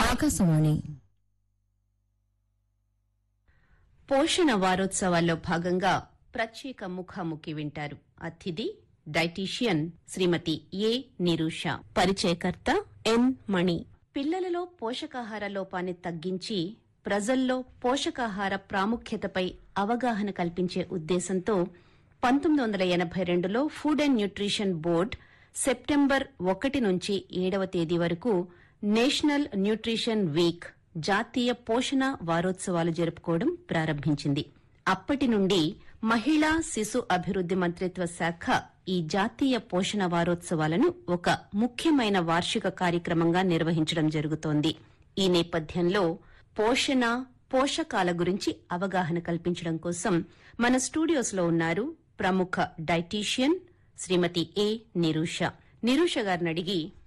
ఆకాశవాణి పోషణ వారోత్సవాల్లో భాగంగా ప్రత్యేక ముఖాముఖి వింటారు అతిథి డైటీషియన్ శ్రీమతి ఏ నిరూష పరిచయకర్త ఎన్ మణి పిల్లలలో పోషకాహార లోపాన్ని తగ్గించి ప్రజల్లో పోషకాహార ప్రాముఖ్యతపై అవగాహన కల్పించే ఉద్దేశంతో పంతొమ్మిది వందల ఎనభై రెండులో food and nutrition board September ఒకటి నుంచి ఏడవ తేదీ వరకు నేషనల్ న్యూట్రిషన్ వీక్ జాతీయ పోషణ వారోత్సవాలు జరుపుకోవడం ప్రారంభించింది అప్పటి నుండి మహిళా శిశు అభివృద్ది మంత్రిత్వ శాఖ ఈ జాతీయ పోషణ వారోత్సవాలను ఒక ముఖ్యమైన వార్షిక కార్యక్రమంగా నిర్వహించడం జరుగుతోంది ఈ నేపథ్యంలో పోషణ పోషకాల గురించి అవగాహన కల్పించడం కోసం మన స్టూడియోస్ లో ఉన్నారు ప్రముఖ డైటీషియన్ శ్రీమతి ఏ నిరూష నిరూష గారిని అడిగి